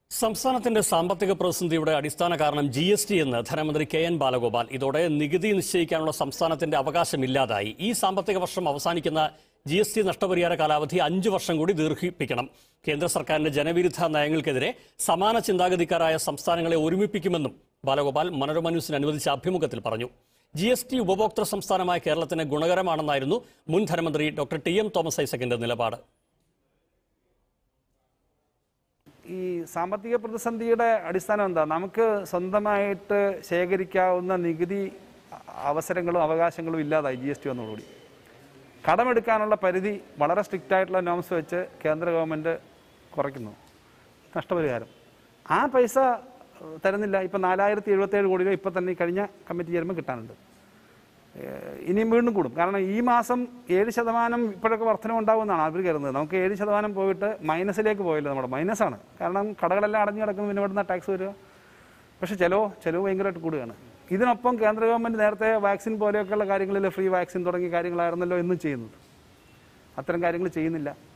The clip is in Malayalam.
സംസ്ഥാനത്തിന്റെ സാമ്പത്തിക പ്രതിസന്ധിയുടെ അടിസ്ഥാന കാരണം ജി എസ് ടി എന്ന് ധനമന്ത്രി കെ എൻ ബാലഗോപാൽ ഇതോടെ നികുതി നിശ്ചയിക്കാനുള്ള സംസ്ഥാനത്തിന്റെ അവകാശം ഇല്ലാതായി ഈ സാമ്പത്തിക വർഷം അവസാനിക്കുന്ന ജി എസ് ടി നഷ്ടപരിഹാര കാലാവധി അഞ്ചു വർഷം കൂടി ദീർഘിപ്പിക്കണം കേന്ദ്ര സർക്കാരിന്റെ ജനവിരുദ്ധ നയങ്ങൾക്കെതിരെ സമാന ചിന്താഗതിക്കാരായ സംസ്ഥാനങ്ങളെ ഒരുമിപ്പിക്കുമെന്നും ബാലഗോപാൽ മനോരമ ന്യൂസിന് അനുവദിച്ച അഭിമുഖത്തിൽ പറഞ്ഞു ജി എസ് ടി ഉപഭോക്തൃ സംസ്ഥാനമായ കേരളത്തിന് ഗുണകരമാണെന്നായിരുന്നു മുൻ ധനമന്ത്രി ഡോക്ടർ ടി എം തോമസ് ഐസക്കിന്റെ നിലപാട് ഈ സാമ്പത്തിക പ്രതിസന്ധിയുടെ അടിസ്ഥാനം എന്താ നമുക്ക് സ്വന്തമായിട്ട് ശേഖരിക്കാവുന്ന നികുതി അവസരങ്ങളും അവകാശങ്ങളും ഇല്ലാതായി ജി എസ് ടി വന്നതോടുകൂടി കടമെടുക്കാനുള്ള പരിധി വളരെ സ്ട്രിക്റ്റ് ആയിട്ടുള്ള നോംസ് വെച്ച് കേന്ദ്ര ഗവൺമെൻറ് കുറയ്ക്കുന്നു നഷ്ടപരിഹാരം ആ പൈസ ഏഹ്, തരുന്നില്ല ഇപ്പം നാലായിരത്തി എഴുപത്തേഴ് കോടി രൂപ ഇപ്പം തന്നെ ഈ കഴിഞ്ഞ കമ്മിറ്റി ചേരുമ്പോൾ കിട്ടാനുണ്ട് ഏഹ് ഇനിയും വീണ്ടും കൂടും കാരണം ഈ മാസം ഏഴ് ശതമാനം ഇപ്പോഴൊക്കെ വർധനം ഉണ്ടാകുമെന്നാണ് അവർ കരുതുന്നത് നമുക്ക് ഏഴ് ശതമാനം പോയിട്ട് മൈനസിലേക്ക് പോയില്ല നമ്മുടെ മൈനസാണ് കാരണം കടകളെല്ലാം അടഞ്ഞു കിടക്കും പിന്നെ ഇവിടുന്ന് ടാക്സ് വരിക പക്ഷേ ചിലവോ ചിലവ് ഭയങ്കരമായിട്ട് കൂടുകയാണ് ഇതിനൊപ്പം കേന്ദ്ര ഗവൺമെൻറ് നേരത്തെ വാക്സിൻ പോലെയൊക്കെയുള്ള കാര്യങ്ങളിൽ ഫ്രീ വാക്സിൻ തുടങ്ങിയ കാര്യങ്ങളായിരുന്നല്ലോ എന്നും ചെയ്യുന്നത് അത്തരം കാര്യങ്ങൾ ചെയ്യുന്നില്ല